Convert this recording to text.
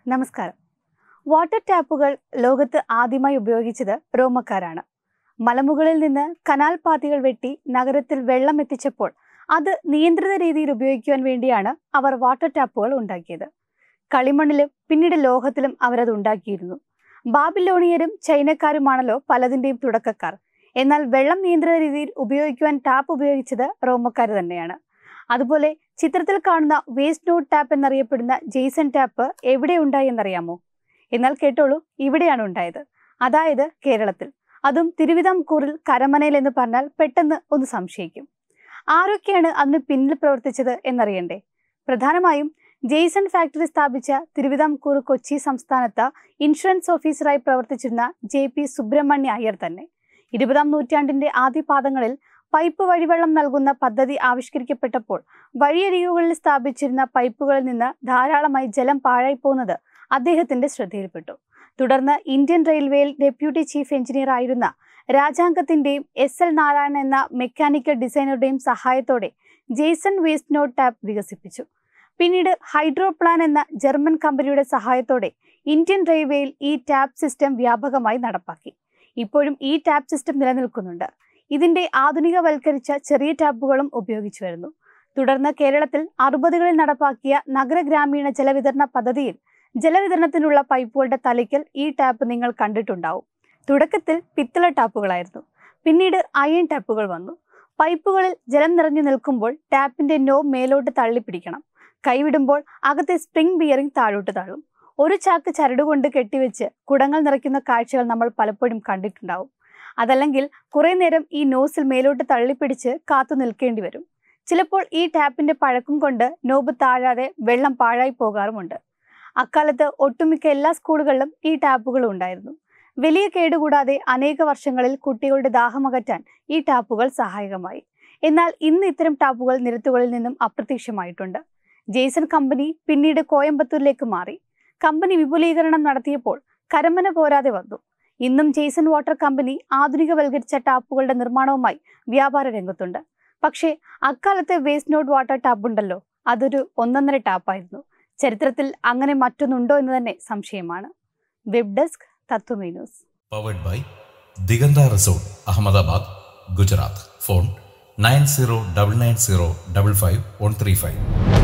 നമസ്കാരം വാട്ടർ ടാപ്പുകൾ ലോകത്ത് ആദ്യമായി ഉപയോഗിച്ചത് റോമക്കാരാണ് മലമുകളിൽ നിന്ന് കനാൽ പാത്തികൾ വെട്ടി നഗരത്തിൽ വെള്ളം എത്തിച്ചപ്പോൾ അത് നിയന്ത്രിത രീതിയിൽ ഉപയോഗിക്കുവാൻ വേണ്ടിയാണ് അവർ വാട്ടർ ടാപ്പുകൾ ഉണ്ടാക്കിയത് കളിമണ്ണിലും പിന്നീട് ലോഹത്തിലും അവരത് ഉണ്ടാക്കിയിരുന്നു ബാബിലോണിയരും ചൈനക്കാരുമാണല്ലോ പലതിൻ്റെയും തുടക്കക്കാർ എന്നാൽ വെള്ളം നിയന്ത്രിത രീതിയിൽ ഉപയോഗിക്കുവാൻ ടാപ്പ് ഉപയോഗിച്ചത് റോമക്കാർ തന്നെയാണ് അതുപോലെ ചിത്രത്തിൽ കാണുന്ന വേസ്റ്റ് നോട്ട് ടാപ്പ് എന്നറിയപ്പെടുന്ന ജെയ്സൺ ടാപ്പ് എവിടെ ഉണ്ടായി എന്നറിയാമോ എന്നാൽ കേട്ടോളൂ ഇവിടെയാണ് ഉണ്ടായത് അതായത് കേരളത്തിൽ അതും തിരുവിതാംകൂറിൽ കരമനയിൽ എന്ന് പറഞ്ഞാൽ പെട്ടെന്ന് ഒന്ന് സംശയിക്കും ആരൊക്കെയാണ് അതിന് പിന്നിൽ പ്രവർത്തിച്ചത് എന്നറിയണ്ടേ പ്രധാനമായും ജെയ്സൺ ഫാക്ടറി സ്ഥാപിച്ച തിരുവിതാംകൂർ കൊച്ചി സംസ്ഥാനത്ത് ഇൻഷുറൻസ് ഓഫീസറായി പ്രവർത്തിച്ചിരുന്ന ജെ പി സുബ്രഹ്മണ്യ അയ്യർ തന്നെ ഇരുപതാം നൂറ്റാണ്ടിന്റെ ആദ്യപാദങ്ങളിൽ പൈപ്പ് വഴിവെള്ളം നൽകുന്ന പദ്ധതി ആവിഷ്കരിക്കപ്പെട്ടപ്പോൾ വഴിയരികുകളിൽ സ്ഥാപിച്ചിരുന്ന പൈപ്പുകളിൽ നിന്ന് ധാരാളമായി ജലം പാഴായി പോകുന്നത് അദ്ദേഹത്തിന്റെ ശ്രദ്ധയിൽപ്പെട്ടു തുടർന്ന് ഇന്ത്യൻ റെയിൽവേയിൽ ഡെപ്യൂട്ടി ചീഫ് എഞ്ചിനീയർ ആയിരുന്ന രാജാംഗത്തിന്റെയും എസ് എൽ നാരായണൻ എന്ന മെക്കാനിക്കൽ ഡിസൈനറുടെയും സഹായത്തോടെ ജെയ്സൺ വേസ്റ്റ് നോട്ട് ടാപ്പ് വികസിപ്പിച്ചു പിന്നീട് ഹൈഡ്രോപ്ലാൻ എന്ന ജർമ്മൻ കമ്പനിയുടെ സഹായത്തോടെ ഇന്ത്യൻ റെയിൽവേയിൽ ഈ ടാപ്പ് സിസ്റ്റം വ്യാപകമായി നടപ്പാക്കി ഇപ്പോഴും ഈ ടാപ്പ് സിസ്റ്റം നിലനിൽക്കുന്നുണ്ട് ഇതിന്റെ ആധുനികവൽക്കരിച്ച ചെറിയ ടാപ്പുകളും ഉപയോഗിച്ചു വരുന്നു തുടർന്ന് കേരളത്തിൽ അറുപതുകളിൽ നടപ്പാക്കിയ നഗര ഗ്രാമീണ ജലവിതരണ പദ്ധതിയിൽ ജലവിതരണത്തിനുള്ള പൈപ്പുകളുടെ തലയ്ക്കൽ ഈ ടാപ്പ് നിങ്ങൾ കണ്ടിട്ടുണ്ടാവും തുടക്കത്തിൽ പിത്തള ടാപ്പുകളായിരുന്നു പിന്നീട് അയൺ ടാപ്പുകൾ വന്നു പൈപ്പുകളിൽ ജലം നിറഞ്ഞു നിൽക്കുമ്പോൾ ടാപ്പിന്റെ നോബ് മേലോട്ട് തള്ളിപ്പിടിക്കണം കൈവിടുമ്പോൾ അകത്തെ സ്പ്രിംഗ് ബിയറിംഗ് താഴോട്ട് താഴും ഒരു ചാക്ക് ചരടുകൊണ്ട് കെട്ടിവെച്ച് കുടങ്ങൾ നിറയ്ക്കുന്ന കാഴ്ചകൾ നമ്മൾ പലപ്പോഴും കണ്ടിട്ടുണ്ടാവും അതല്ലെങ്കിൽ കുറെ നേരം ഈ നോസിൽ മേലോട്ട് തള്ളിപ്പിടിച്ച് കാത്തു നിൽക്കേണ്ടി വരും ചിലപ്പോൾ ഈ ടാപ്പിന്റെ പഴക്കം കൊണ്ട് നോബ് താഴാതെ വെള്ളം പാഴായി പോകാറുമുണ്ട് അക്കാലത്ത് ഒട്ടുമിക്ക എല്ലാ സ്കൂളുകളിലും ഈ ടാപ്പുകൾ ഉണ്ടായിരുന്നു വലിയ കേടുകൂടാതെ അനേക വർഷങ്ങളിൽ കുട്ടികളുടെ ദാഹമകറ്റാൻ ഈ ടാപ്പുകൾ സഹായകമായി എന്നാൽ ഇന്ന് ഇത്തരം ടാപ്പുകൾ നിരത്തുകളിൽ നിന്നും അപ്രത്യക്ഷമായിട്ടുണ്ട് ജെയ്സൺ കമ്പനി പിന്നീട് കോയമ്പത്തൂരിലേക്ക് മാറി കമ്പനി വിപുലീകരണം നടത്തിയപ്പോൾ കരമന പോരാതെ വന്നു ഇന്നും ജെയ്സൺ വാട്ടർ കമ്പനി ആധുനികവൽക്കരിച്ച ടാപ്പുകളുടെ നിർമ്മാണവുമായി വ്യാപാര രംഗത്തുണ്ട് പക്ഷേ അക്കാലത്തെ വേസ്റ്റ് നോട്ട് വാട്ടർ ടാപ്പ് ഉണ്ടല്ലോ അതൊരു ഒന്നൊന്നര ടാപ്പായിരുന്നു ചരിത്രത്തിൽ അങ്ങനെ മറ്റൊന്നുണ്ടോ എന്ന് തന്നെ സംശയമാണ് വെബ് ഡെസ്ക് തത്വമേ ന്യൂസ് പവേഡ് ബൈ ദിഗന്ത resort Ahmedabad Gujarat phone nine zero double nine zero double five one three five